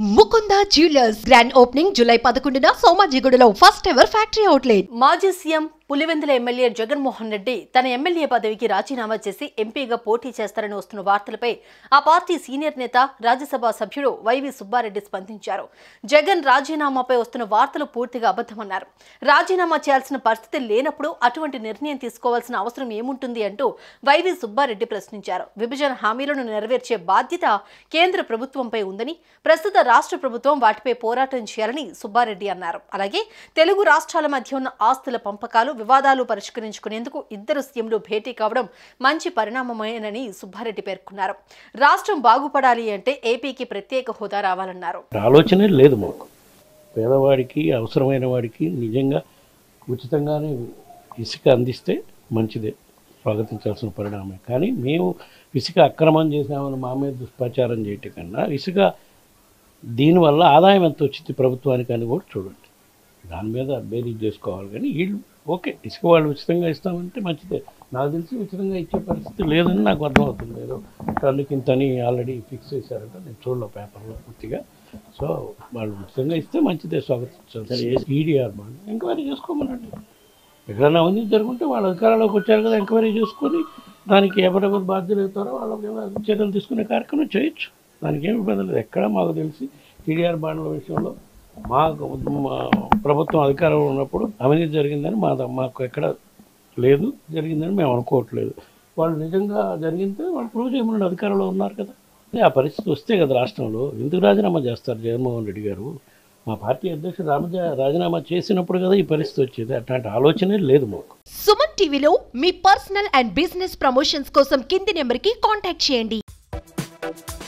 Mukunda jewellers grand opening July పదకొండున సోమాజిగూడలో first ever factory outlet మాజీ సీఎం పులివెందుల ఎమ్మెల్యే జగన్మోహన్ రెడ్డి తన ఎమ్మెల్యే పదవికి రాజీనామా చేసి ఎంపీగా పోటీ చేస్తారని వస్తున్న వార్తలపై ఆ పార్టీ సీనియర్ నేత రాజ్యసభ సభ్యుడు వైవి సుబ్బారెడ్డి స్పందించారు జగన్ రాజీనామాపై వస్తున్న వార్తలు పూర్తిగా అబద్ధమన్నారు రాజీనామా చేయాల్సిన పరిస్థితి లేనప్పుడు అటువంటి నిర్ణయం తీసుకోవాల్సిన అవసరం ఏముంటుంది అంటూ వైవి సుబ్బారెడ్డి ప్రశ్నించారు విభజన హామీలను నెరవేర్చే బాధ్యత కేంద్ర ప్రభుత్వంపై ఉందని ప్రస్తుత రాష్ట్ర ప్రభుత్వం వాటిపై పోరాటం చేయాలని సుబ్బారెడ్డి అన్నారు అలాగే తెలుగు రాష్ట్రాల మధ్య ఉన్న ఆస్తుల పంపకాలు వివాదాలు పరిష్కరించుకునేందుకు ఇద్దరు సీఎంలు భేటీ కావడం మంచి పరిణామమేనని సుబ్బారెడ్డి పేర్కొన్నారు రాష్ట్రం బాగుపడాలి అంటే ఏపీకి ప్రత్యేక హోదా రావాలన్నారు ఆలోచనే లేదు మాకు పేదవాడికి అవసరమైన వాడికి నిజంగా ఉచితంగానే ఇసుక అందిస్తే మంచిదే స్వాగతించాల్సిన పరిణామం కానీ మేము ఇసుక అక్రమం చేసామని మా మీద దుష్ప్రచారం చేయటం కన్నా ఇసుక దీనివల్ల ఆదాయం ఎంత వచ్చింది ప్రభుత్వానికి అని కూడా చూడండి దాని మీద బేరీ చేసుకోవాలి కానీ వీళ్ళు ఓకే ఇసుక వాళ్ళు ఉచితంగా ఇస్తామంటే మంచిదే నాకు తెలిసి ఉచితంగా ఇచ్చే పరిస్థితి లేదని నాకు అర్థమవుతుంది ఏదో టన్నుకి ఇంతని ఆల్రెడీ ఫిక్స్ చేశారంట నేను చూడలే పేపర్లో పూర్తిగా సో వాళ్ళు ఉచితంగా ఇస్తే మంచిదే స్వాగతించాలి ఈడీఆర్ బాండ్ ఎంక్వైరీ చేసుకోమనండి ఎక్కడైనా అవినీతి జరుగుంటే వాళ్ళ అధికారంలోకి వచ్చారు కదా ఎంక్వైరీ చేసుకొని దానికి ఎవరెవరు బాధ్యులు అవుతారో వాళ్ళ మీద చర్యలు తీసుకునే కార్యక్రమం చేయొచ్చు దానికి ఏమి ఇబ్బంది లేదు ఎక్కడ మాకు తెలిసి టీడీఆర్ బాండ్ల విషయంలో మాకు మా ప్రభుత్వం అధికారంలో ఉన్నప్పుడు అవినీతి జరిగిందని మా మాకు ఎక్కడ లేదు జరిగిందని మేము అనుకోవట్లేదు వాళ్ళు నిజంగా జరిగితే వాళ్ళు ప్రూవ్ చేయమని అధికారంలో ఉన్నారు కదా ఆ పరిస్థితి వస్తే కదా రాష్ట్రంలో ఎందుకు రాజీనామా చేస్తారు జగన్మోహన్ రెడ్డి గారు మా పార్టీ అధ్యక్షుడు రామజ రాజీనామా చేసినప్పుడు కదా ఈ పరిస్థితి వచ్చేది అట్లాంటి ఆలోచనే లేదు మాకు సుమన్ టీవీలో మీ పర్సనల్ అండ్ బిజినెస్ ప్రమోషన్స్ కోసం కింది నెంబర్కి కాంటాక్ట్ చేయండి